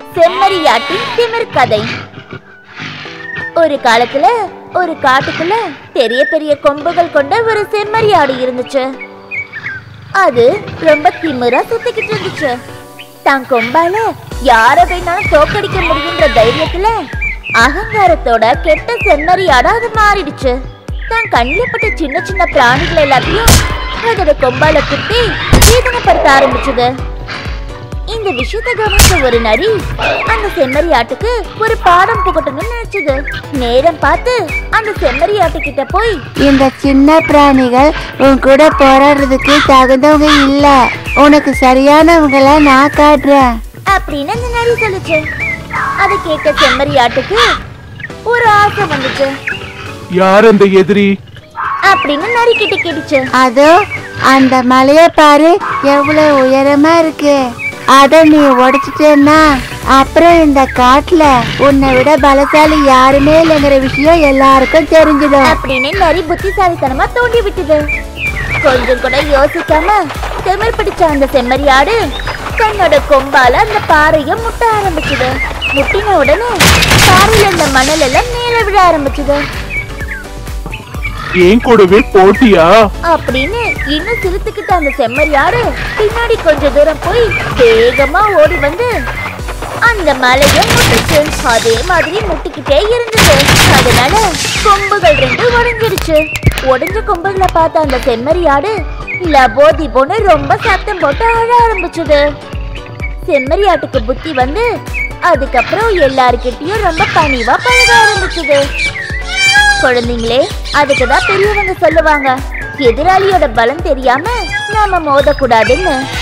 செம்மறியாட்டின் திமிர் கதை ஒரு காலத்துல ஒரு காட்டுக்குள்ள பெரிய பெரிய கொம்புகள் கொண்ட ஒரு செம்மறியாடு இருந்துச்சு அது ரொம்ப திமிரா சுத்திக்கிட்டு இருந்துச்சு தான் கொம்பால யார வேணாலும் தோக்கடிக்க முடியுன்ற தைரியத்துல அகங்காரத்தோட கெட்ட செம்மறியாடா அது மாறிடுச்சு தான் கண்ணில் பட்ட சின்ன சின்ன பிராணிகள் எல்லாத்தையும் அதோட கொம்பால குத்தி வேதனைப்படுத்த ஆரம்பிச்சது இந்த விஷயத்தை கவனிச்ச ஒரு நரி அந்த செம்மறி ஆட்டுக்கு ஒரு பாடம் புகட்டணும்னு நினைச்சது நேரம் பார்த்து அந்த செம்மறி ஆட்டு கிட்ட போய் இந்த சின்ன பிராணிகள் உன் கூட போராடுறதுக்கு தகுந்தவங்க இல்ல உனக்கு சரியானவங்கள நான் காட்டுறேன் அப்படின்னு அந்த நரி சொல்லுச்சு அதை கேட்ட செம்மறி ஆட்டுக்கு ஒரு ஆசை வந்துச்சு யார் அந்த எதிரி அப்படின்னு நரி கிட்ட கேட்டுச்சு அதோ அந்த மலைய பாரு எவ்வளவு உயரமா இருக்கு அத நீ உடைச்சிட்டேன்னா அப்புறம் இந்த காட்டுல உன்னை விட பலசாலி யாருமே இல்லைங்கிற விஷயம் எல்லாருக்கும் தெரிஞ்சிடும் அப்படின்னு நரி புத்திசாலித்தனமா தோண்டி விட்டுது கொஞ்சம் கூட யோசிக்காம திமிர் பிடிச்ச அந்த செம்மறி ஆடு தன்னோட கொம்பால அந்த பாறைய முட்ட ஆரம்பிச்சுது முட்டின உடனே பாறையில இருந்த மணல் எல்லாம் மேல விழ ஆரம்பிச்சுது ஏன் கூடவே போட்டியா அப்படின்னு இன்னும் சிரித்துக்கிட்ட அந்த செம்மறி ஆடு பின்னாடி கொஞ்ச தூரம் போய் வேகமா ஓடி வந்து அந்த மலையை முட்டுச்சு அதே மாதிரி முட்டிக்கிட்டே இருந்தது அதனால கொம்புகள் ரெண்டு உடைஞ்சிருச்சு உடைஞ்ச கொம்புகளை பார்த்த அந்த செம்மறி ஆடு லபோதி போன்னு ரொம்ப சத்தம் போட்டு அழ ஆரம்பிச்சது செம்மறி ஆட்டுக்கு புத்தி வந்து அதுக்கப்புறம் எல்லாருக்கிட்டையும் ரொம்ப பணிவா பழக ஆரம்பிச்சது குழந்தைங்களே அதுக்கு தான் பெரியவங்க சொல்லுவாங்க எதிராளியோட பலம் தெரியாம நாம மோதக்கூடாதுன்னு